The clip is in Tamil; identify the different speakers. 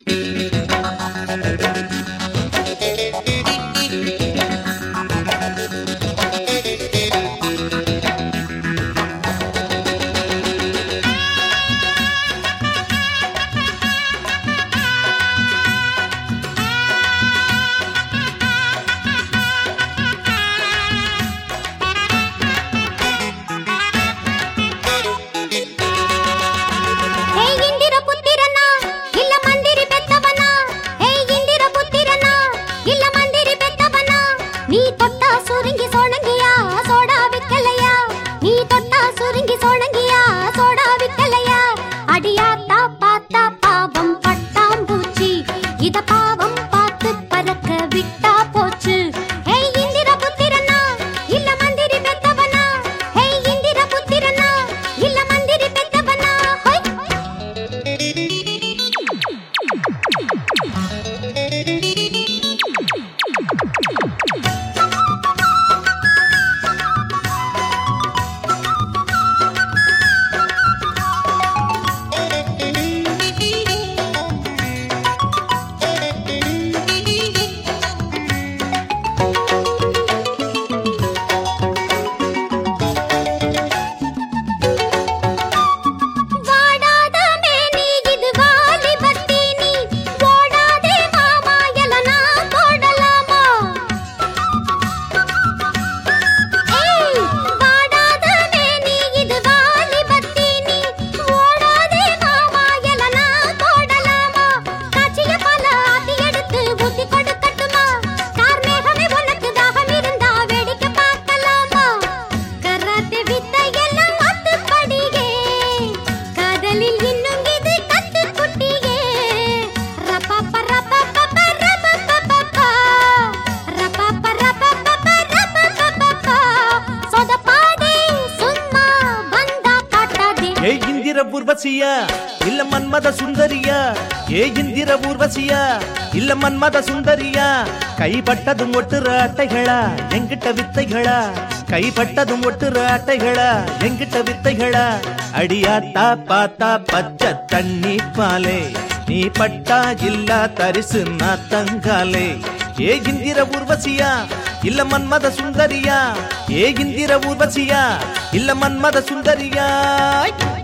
Speaker 1: ಹೇ ಇಂದಿರ ಪುತ್ತಿರನ ಇಲ್ಲ ಮಂದಿರಿ ಬೆತ್ತವನ ಹೇ ಇಂದಿರ ಪುತ್ತಿರನ ಇಲ್ಲ ಮಂದಿರಿ ಬೆತ್ತವನ ನೀ ತೊಟ್ಟ ಸುರಿಂಗಿ ಸೋಣಂಗಿಯ ಸೋಡಾ ವಿಕ್ಕಲಯ್ಯ ನೀ ತೊಟ್ಟ ಸುರಿಂಗಿ ಸೋಣಂಗಿಯ சோடா விக்கலைய அடியாத்தா பாத்தா பாவம் பட்டாம்பூச்சி இத பாவம் பார்த்து பறக்க விட்டா போச்சு ஹே இந்திர புத்திரனா இல்ல மந்திரி பெத்தவனா ஹே இந்திர புத்திரனா இல்ல மந்திரி பெத்தவனா ஹொய் வாடாத மேனி இது வாலிபத் தீனி. ஓடாதே மாமா, எலனா போடலாமா? ஏய், வாடாத மேனி இது வாலிபத் தீனி. ஓடாதே மாமா, எலனா போடலாமா? காய்ச்சிய பால ஆத்தி எடுத்து ஊத்தி கொடுக்கட்டுமா? கார்மேகமே உனக்கு தாகம் இருந்தா வேடிக்கை பார்க்கலாமா? கராத்தே வித்தையெல்லாம் அத்துப்படியே. காதலில் இன்னும் இது கத்துக்குட்டியே. ரப்பப்ப ரப்பப்பப்ப ரப்பப்பப்பப்பா. ரப்பப்ப ரப்பப்பப்ப ரப்பப்பப்பப்பா. சொதப்பாதே, சும்மா வந்தா காட்டாதே.
Speaker 2: ஏ இந்திர ஊர்வசியா இல்ல மன்மத சுந்தரியா ஏ இந்திர ஊர்வசியா இல்ல மன்மத சுந்தரியா கைப்பட்டதும் ஒட்டுற அட்டைகளா எங்கிட்ட வித்தைகளா கைப்பட்டதும் ஒட்டுற அட்டைகளா எங்கிட்ட வித்தைகளா அடியாத்தா பாத்தா பச்சை தண்ணி பாலே நீ பட்டா இல்ல தரிசு நாத்தங்காலே ஏ இந்திர ஊர்வசியா இல்ல மன்மத சுந்தரியா ஏ இந்திர ஊர்வசியா இல்ல மன்மத சுந்தரியா